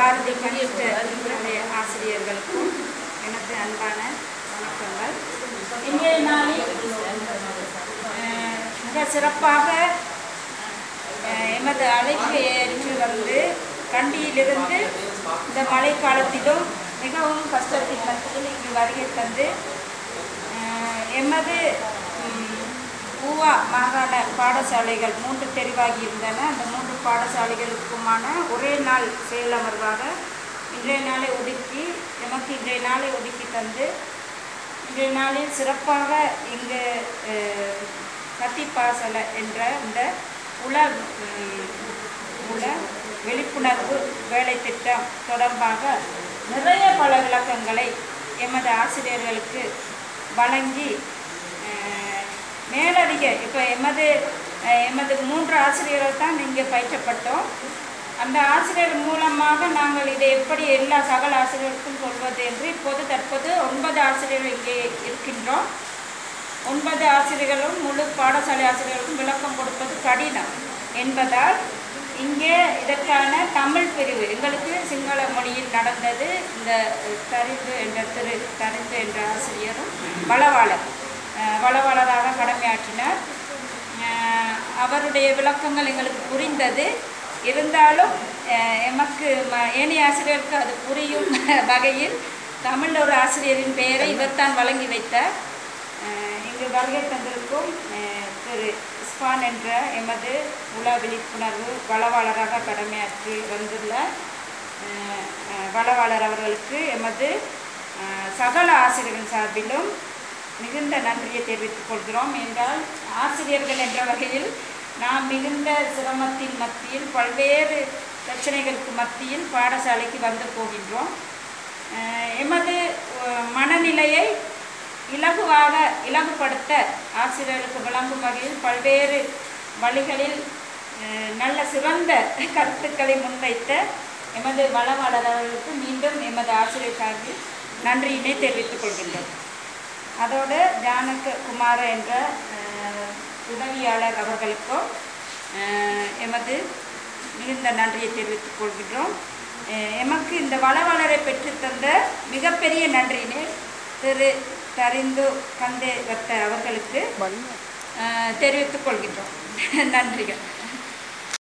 பாரதி கணித நிலைய ஆசிரியர்களுக்கும் எனது அன்பான வணக்கங்கள் இன்றைய நாளில் அஹ், மிக சிறப்பாக அஹ், எமது அழைப்பை ஏற்று வந்து கண்டியிலிருந்து இந்த மழைக்காலத்திலும் மிகவும் கஷ்டத்தின் மத்தியில் இங்கு வருகை தந்து அஹ், எமது ம், ஊவா மாகாண பாடசாலைகள் மூன்று தெரிவாகி இருந்தன அந்த மூன்று பாடசாலைகளுக்குமான ஒரே நாள் செயலமர்வாக இன்றைய நாளை ஒதுக்கி எமக்கு இன்றைய நாளை ஒதுக்கி தந்து இன்றைய நாளில் சிறப்பாக இங்கு அஹ், சத்திப்பாசல என்ற இந்த உல ம், உல விழிப்புணர்வு வேலை திட்டம் தொடர்பாக நிறைய பல விளக்கங்களை எமது ஆசிரியர்களுக்கு வழங்கி அஹ், மேலதிக இப்போ எமது அஹ், எமது மூன்று ஆசிரியர்கள் தான் இங்கே பயிற்றப்பட்டோம் அந்த ஆசிரியர் மூலமாக நாங்கள் இதை எப்படி எல்லா சகல ஆசிரியருக்கும் சொல்வது என்று இப்போது தற்போது ஒன்பது ஆசிரியர்கள் இங்கே இருக்கின்றோம் ஒன்பது ஆசிரியர்களும் முழு பாடசாலை ஆசிரியர்களுக்கும் விளக்கம் கொடுப்பது கடினம் என்பதால் இங்கே இதற்கான தமிழ் பிரிவு எங்களுக்கு சிங்கள மொழியில் நடந்தது இந்த தரிந்து என்ற திரு தரிந்து என்ற ஆசிரியரும் வளவாளர் அஹ், வளவாளராக கடமையாற்றினார் அஹ், அவருடைய விளக்கங்கள் எங்களுக்கு புரிந்தது இருந்தாலும் அஹ், எமக்கு ம- ஏனைய ஆசிரியருக்கு அது புரியும் வகையில் தமிழ் ஒரு ஆசிரியரின் பெயரை இவர்தான் வழங்கி வைத்தார் அஹ் இங்கு வருகை தந்திருக்கும் அஹ், திரு இஸ்பான் என்ற எமது உல விழிப்புணர்வு வளவாளராக கடமையாற்றி வந்துள்ள அஹ், அஹ், வளவாளர் அவர்களுக்கு எமது அஹ், சகல ஆசிரியர்கள் சார்பிலும் மிகுந்த நன்றியை தெரிவித்துக் கொள்கிறோம் என்றால் ஆசிரியர்கள் என்ற வகையில் நாம் மிகுந்த சிரமத்தின் மத்தியில் பல்வேறு பிரச்சனைகளுக்கு மத்தியில் பாடசாலைக்கு வந்து போகின்றோம் அஹ், எமது அஹ், மனநிலையை இலகுவாக இலகுபடுத்த ஆசிரியர்களுக்கு விளங்கும் வகையில் பல்வேறு வழிகளில் அஹ், நல்ல சிறந்த கருத்துக்களை முன்வைத்த எமது வளவாளர் அவர்களுக்கு மீண்டும் எமது ஆசிரியர் சார்பில் நன்றியினை தெரிவித்துக் கொள்கின்றோம் அதோடு ஜானக குமார என்ற அஹ், உதவியாளர் அவர்களுக்கும் அஹ், எமது மிகுந்த நன்றியை தெரிவித்துக் கொள்கின்றோம் அஹ், எமக்கு இந்த வளவளரை பெற்றுத்தந்த மிகப்பெரிய நன்றியினை திரு தரிந்து கந்தே வத்த அவர்களுக்கு அஹ், தெரிவித்துக் கொள்கின்றோம் நன்றிகள்